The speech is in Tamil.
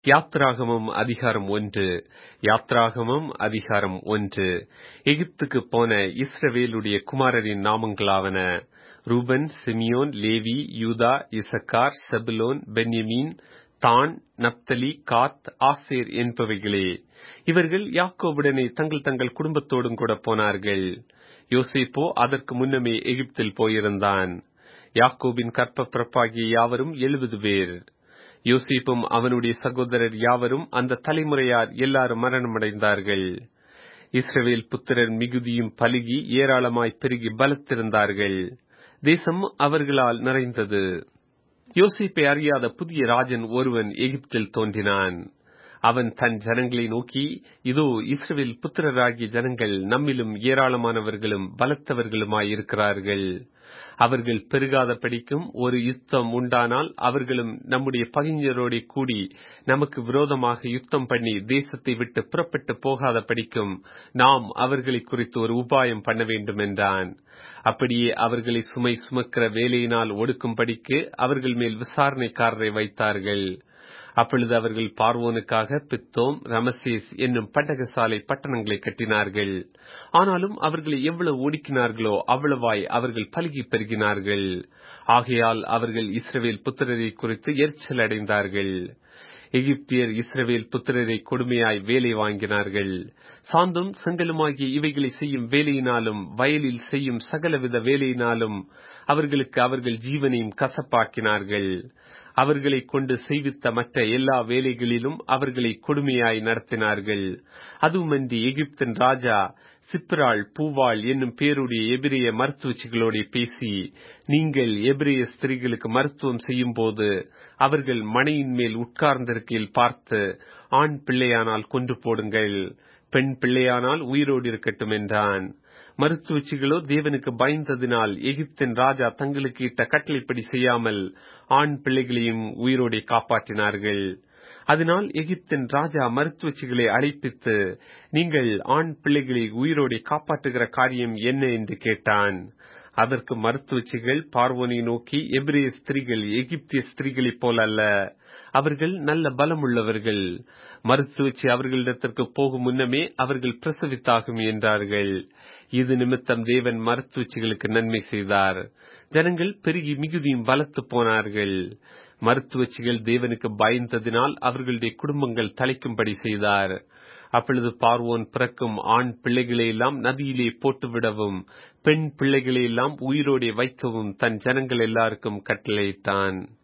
யாத்ராகமம் அதிகாரம் ஒன்று யாத்ராகமம் அதிகாரம் ஒன்று எகிப்துக்கு போன இஸ்ரவேலுடைய குமாரரின் நாமங்களாவன ரூபன் சிமியோன் லேவி யூதா இசக்கார் செபுலோன் பென்யமீன் தான் நப்தலி காத் ஆசேர் என்பவைகளே இவர்கள் யாக்கோவுடனே தங்கள் தங்கள் குடும்பத்தோடும் கூட போனார்கள் யோசேப்போ அதற்கு முன்னமே எகிப்தில் போயிருந்தான் யாக்கோபின் கற்ப பிறப்பாகிய யாவரும் எழுபது பேர் யோசிப்பும் அவனுடைய சகோதரர் யாவரும் அந்த தலைமுறையார் எல்லாரும் மரணமடைந்தார்கள் இஸ்ரவேல் புத்திரர் மிகுதியும் பலுகி ஏராளமாய் பெருகி பலத்திருந்தார்கள் தேசம் அவர்களால் நிறைந்தது யோசிப்பை அறியாத புதிய ராஜன் ஒருவன் எகிப்தில் தோன்றினான் அவன் தன் ஜனங்களை நோக்கி இதோ இஸ்ரவேல் புத்திரராகிய ஜனங்கள் நம்மிலும் ஏராளமானவர்களும் பலத்தவர்களுமாயிருக்கிறார்கள் அவர்கள் பெருகாத படிக்கும் ஒரு யுத்தம் உண்டானால் அவர்களும் நம்முடைய பகைஞரோட கூடி நமக்கு விரோதமாக யுத்தம் பண்ணி தேசத்தை விட்டு புறப்பட்டு போகாத படிக்கும் நாம் அவர்களை குறித்து ஒரு உபாயம் பண்ண வேண்டும் என்றான் அப்படியே அவர்களை சுமை சுமக்கிற வேலையினால் ஒடுக்கும்படிக்கு அவர்கள் மேல் விசாரணைக்காரரை வைத்தார்கள் அப்பொழுது அவர்கள் பார்வோனுக்காக பித்தோம் ரமசேஸ் என்னும் பண்டகசாலை பட்டணங்களை கட்டினார்கள் ஆனாலும் அவர்களை எவ்வளவு ஒடுக்கினார்களோ அவ்வளவாய் அவர்கள் பலுகி பெருகினார்கள் ஆகையால் அவர்கள் இஸ்ரவேல் புத்திரரை குறித்து எரிச்சல் அடைந்தார்கள் எகிப்தியர் இஸ்ரவேல் புத்திரரை கொடுமையாய் வேலை வாங்கினார்கள் சாந்தும் செங்கலுமாகிய இவைகளை செய்யும் வேலையினாலும் வயலில் செய்யும் சகலவித வேலையினாலும் அவர்களுக்கு அவர்கள் ஜீவனையும் கசப்பாக்கினார்கள் அவர்களை கொண்டு செய்வித்த மற்ற எல்லா வேலைகளிலும் அவர்களை கொடுமையாய் நடத்தினார்கள் அதுவுமன்றி எகிப்தின் ராஜா சிப்ராள் பூவாள் என்னும் பேருடைய எபிரிய மருத்துவச்சிகளோட பேசி நீங்கள் எபிரிய ஸ்திரீகளுக்கு மருத்துவம் செய்யும் போது அவர்கள் மனையின் மேல் உட்கார்ந்திருக்கையில் பார்த்து ஆண் பிள்ளையானால் கொன்று போடுங்கள் பெண் பிள்ளையானால் உயிரோடு இருக்கட்டும் என்றான் மருத்துவச்சிகளோ தேவனுக்கு பயந்ததினால் எகிப்தின் ராஜா தங்களுக்கு இட்ட கட்டளைப்படி செய்யாமல் ஆண் பிள்ளைகளையும் உயிரோടെ காப்பாற்றினார்கள் அதனால் எகிப்தின் ராஜா மருத்துவச்சிகளை அழைப்பித்து நீங்கள் ஆண் பிள்ளைகளை உயிரோടെ காப்பாற்றுகிற காரியம் என்ன என்று கேட்டான் அதற்கு மருத்துவச்சிகள் பார்வோனை நோக்கி எபிரேய ஸ்திரீகள் எகிப்திய ஸ்திரீகளைப் போல அல்ல அவர்கள் நல்ல பலம் உள்ளவர்கள் மருத்துவச்சி அவர்களிடத்திற்கு போகும் முன்னமே அவர்கள் பிரசவித்தாகும் என்றார்கள் இது நிமித்தம் தேவன் மருத்துவச்சிகளுக்கு நன்மை செய்தார் ஜனங்கள் பெருகி மிகுதியும் பலத்து போனார்கள் மருத்துவச்சிகள் தேவனுக்கு பயந்ததினால் அவர்களுடைய குடும்பங்கள் தலைக்கும்படி செய்தார் அப்பொழுது பார்வோன் பிறக்கும் ஆண் பிள்ளைகளை எல்லாம் நதியிலே போட்டுவிடவும் பெண் பிள்ளைகளை எல்லாம் உயிரோടെ வைக்கவும் தன் ஜனங்கள் எல்லாருக்கும் கட்டளையிட்டான்